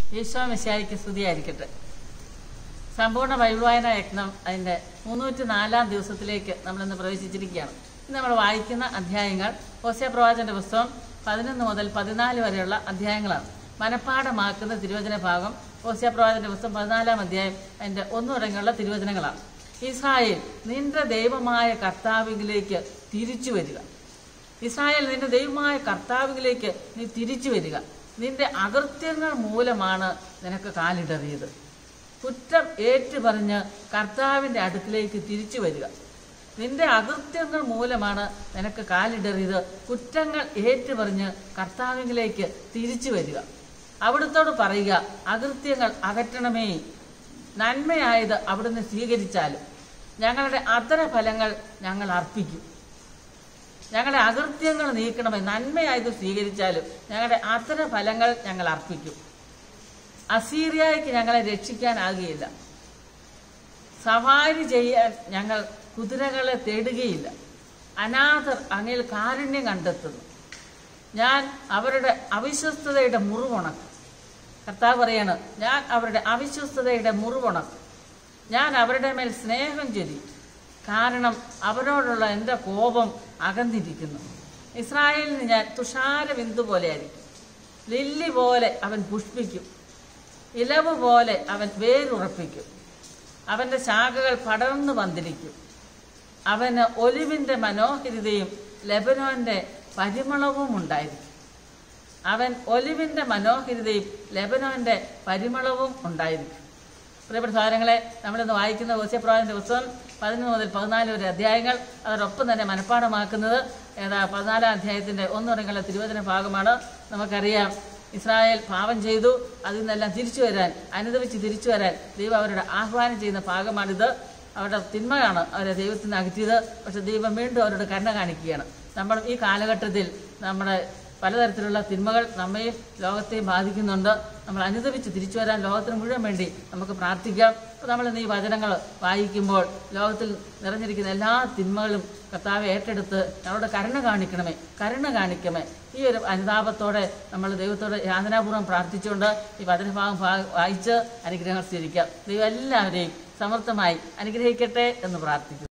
ഈശോ മിശായിക്ക് സ്തുതിയായിരിക്കട്ടെ സമ്പൂർണ്ണ ബൈബിൾ വായന യജ്ഞം അതിൻ്റെ മുന്നൂറ്റി നാലാം ദിവസത്തിലേക്ക് നമ്മളിന്ന് പ്രവേശിച്ചിരിക്കുകയാണ് ഇന്ന് നമ്മൾ വായിക്കുന്ന അധ്യായങ്ങൾ ഓസ്യ പ്രവാചന്റെ പുസ്തകം പതിനൊന്ന് മുതൽ പതിനാല് വരെയുള്ള അധ്യായങ്ങളാണ് മനഃപ്പാഠമാക്കുന്ന തിരുവചന ഭാഗം ഓസ്യ പ്രവാചന്റെ പുസ്തകം പതിനാലാം അധ്യായം അതിൻ്റെ ഒന്നു തുടങ്ങിയുള്ള തിരുവചനങ്ങളാണ് ഇസ്രായേൽ നിന്റെ ദൈവമായ കർത്താവിലേക്ക് തിരിച്ചു വരിക ഇസ്രായേൽ നിന്റെ ദൈവമായ കർത്താവിലേക്ക് നീ തിരിച്ചു വരിക നിന്റെ അകൃത്യങ്ങൾ മൂലമാണ് നിനക്ക് കാലിടറിയത് കുറ്റം ഏറ്റുപറഞ്ഞ് കർത്താവിന്റെ അടുക്കിലേക്ക് തിരിച്ചു വരിക നിന്റെ അകൃത്യങ്ങൾ മൂലമാണ് നിനക്ക് കാലിടറിയത് കുറ്റങ്ങൾ ഏറ്റുപറഞ്ഞ് കർത്താവിലേക്ക് തിരിച്ചു വരിക അവിടുത്തോട് പറയുക അകൃത്യങ്ങൾ അകറ്റണമേ നന്മയായത് അവിടുന്ന് സ്വീകരിച്ചാലും ഞങ്ങളുടെ അത്തര ഫലങ്ങൾ ഞങ്ങൾ അർപ്പിക്കും ഞങ്ങളുടെ അകൃത്യങ്ങൾ നീക്കണമേ നന്മയായത് സ്വീകരിച്ചാലും ഞങ്ങളുടെ അത്തര ഫലങ്ങൾ ഞങ്ങൾ അർപ്പിക്കും അസീറിയയ്ക്ക് ഞങ്ങളെ രക്ഷിക്കാനാകുകയില്ല സവാരി ചെയ്യാൻ ഞങ്ങൾ കുതിരകളെ തേടുകയില്ല അനാഥർ അങ്ങിൽ കാരുണ്യം കണ്ടെത്തുന്നു ഞാൻ അവരുടെ അവിശ്വസ്തതയുടെ മുറിവുണക്കും കർത്താവ് പറയാണ് ഞാൻ അവരുടെ അവിശ്വസ്തതയുടെ മുറിവുണക്കും ഞാൻ അവരുടെ മേൽ സ്നേഹം ചൊരി കാരണം അവരോടുള്ള എൻ്റെ കോപം അകന്നിരിക്കുന്നു ഇസ്രായേലിന് ഞാൻ തുഷാര ബിന്ദു പോലെയായിരിക്കും ലില്ലി പോലെ അവൻ പുഷ്പിക്കും ഇലവ് പോലെ അവൻ വേരുറപ്പിക്കും അവന്റെ ശാഖകൾ പടർന്നു പന്തിരിക്കും അവന് ഒലിവിന്റെ മനോഹരിതയും ലെബനോന്റെ പരിമളവും ഉണ്ടായിരിക്കും അവൻ ഒലിവിന്റെ മനോഹരിതയും ലെബനോന്റെ പരിമളവും ഉണ്ടായിരിക്കും പ്രിയപ്പെട്ട സാധനങ്ങളെ നമ്മളിന്ന് വായിക്കുന്ന ഓസ്യപ്രവാചന്റെ പുസ്തകം പതിനൊന്ന് മുതൽ പതിനാല് വരെ അധ്യായങ്ങൾ അതോടൊപ്പം തന്നെ മനഃപ്പാഠമാക്കുന്നത് ഏതാ പതിനാലാം അധ്യായത്തിന്റെ ഒന്ന് തുടങ്ങിയുള്ള തിരുവചന ഭാഗമാണ് നമുക്കറിയാം ഇസ്രായേൽ പാപം ചെയ്തു അതിൽ നിന്നെല്ലാം തിരിച്ചു വരാൻ അനുദവിച്ച് തിരിച്ചു വരാൻ ദൈവം അവരുടെ ആഹ്വാനം ചെയ്യുന്ന ഭാഗമാണിത് അവരുടെ തിന്മയാണ് അവരെ ദൈവത്തിൽ നിന്ന് അകറ്റിയത് പക്ഷെ ദൈവം വീണ്ടും അവരോട് കരുണ കാണിക്കുകയാണ് നമ്മൾ ഈ കാലഘട്ടത്തിൽ നമ്മുടെ പലതരത്തിലുള്ള തിന്മകൾ നമ്മയും ലോകത്തെയും ബാധിക്കുന്നുണ്ട് നമ്മൾ അനുദപിച്ച് തിരിച്ചു വരാൻ ലോകത്തിന് മുഴുവൻ വേണ്ടി നമുക്ക് പ്രാർത്ഥിക്കാം അപ്പോൾ നമ്മൾ ഇന്ന് ഈ വചനങ്ങൾ വായിക്കുമ്പോൾ ലോകത്തിൽ നിറഞ്ഞിരിക്കുന്ന എല്ലാ തിന്മകളും കർത്താവ് ഏറ്റെടുത്ത് ഞങ്ങളോട് കരുണ കാണിക്കണമേ കരുണ കാണിക്കമേ ഈ ഒരു അനുതാപത്തോടെ നമ്മൾ ദൈവത്തോട് യാതനാപൂർവ്വം പ്രാർത്ഥിച്ചുകൊണ്ട് ഈ വചനഭാഗം ഭാഗ- വായിച്ച് അനുഗ്രഹങ്ങൾ സ്വീകരിക്കാം ദൈവം എല്ലാവരെയും സമർത്ഥമായി അനുഗ്രഹിക്കട്ടെ എന്ന് പ്രാർത്ഥിക്കുന്നു